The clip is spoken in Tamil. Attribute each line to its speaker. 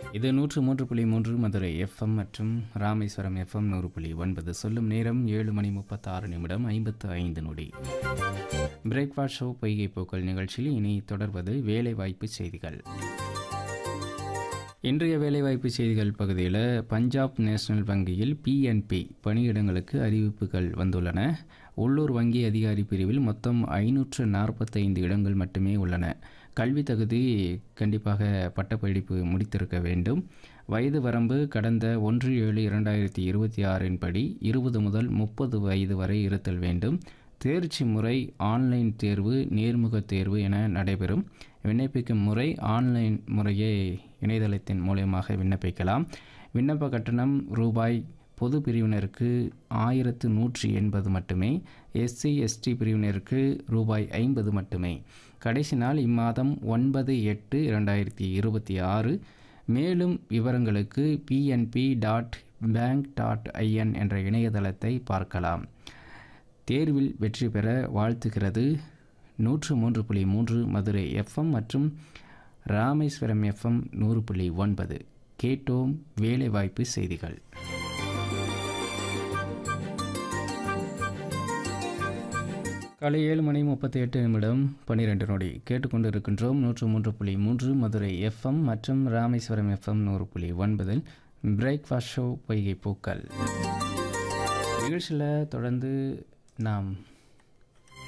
Speaker 1: இது நூற்று மூன்று புள்ளி மூன்று மதுரை எஃப்எம் மற்றும் ராமேஸ்வரம் எஃப்எம் நூறு புள்ளி ஒன்பது சொல்லும் நேரம் ஏழு மணி முப்பத்தாறு நிமிடம் ஐம்பத்து ஐந்து நொடி பிரேக்ஃபாஸ்ட் ஷோ பொய்கை போக்கல் நிகழ்ச்சியில் இனி தொடர்வது வேலைவாய்ப்பு செய்திகள் இன்றைய வேலைவாய்ப்பு செய்திகள் பகுதியில் பஞ்சாப் நேஷனல் வங்கியில் பிஎன்பி பணியிடங்களுக்கு அறிவிப்புகள் வந்துள்ளன உள்ளூர் வங்கி அதிகாரி பிரிவில் மொத்தம் ஐநூற்று நாற்பத்தைந்து இடங்கள் மட்டுமே உள்ளன கல்வி தகுதி கண்டிப்பாக பட்டப்படிப்பு முடித்திருக்க வேண்டும் வயது வரம்பு கடந்த ஒன்று ஏழு இரண்டாயிரத்தி இருபத்தி ஆறின் படி இருபது முதல் முப்பது வயது வரை இருத்தல் வேண்டும் தேர்ச்சி முறை ஆன்லைன் தேர்வு நேர்முக தேர்வு என நடைபெறும் விண்ணப்பிக்கும் முறை ஆன்லைன் முறையே இணையதளத்தின் மூலயமாக விண்ணப்பிக்கலாம் விண்ணப்ப கட்டணம் ரூபாய் பொது பிரிவினருக்கு ஆயிரத்து நூற்றி எண்பது மட்டுமே எஸ்சி எஸ்டி பிரிவினருக்கு ரூபாய் ஐம்பது மட்டுமே கடைசி நாள் இம்மாதம் ஒன்பது எட்டு இரண்டாயிரத்தி இருபத்தி ஆறு மேலும் விவரங்களுக்கு PNB dot bank dot IN என்ற இணையதளத்தை பார்க்கலாம் தேர்வில் வெற்றி பெற வாழ்த்துகிறது நூற்று மூன்று புள்ளி மூன்று மதுரை எஃப்எம் மற்றும் ராமேஸ்வரம் எஃப்எம் நூறு புள்ளி ஒன்பது கேட்டோம் வேலைவாய்ப்பு செய்திகள் காலை ஏழு மணி முப்பத்தி எட்டு நிமிடம் பன்னிரெண்டு நொடி கேட்டுக்கொண்டு இருக்கின்றோம் நூற்று மூன்று புள்ளி மூன்று மதுரை எஃப்எம் மற்றும் ராமேஸ்வரம் எஃப்எம் நூறு புள்ளி ஒன்பதில் பிரேக்ஃபாஸ்ட் ஷோ பொய்கை பூக்கள் நிகழ்ச்சியில் தொடர்ந்து நாம்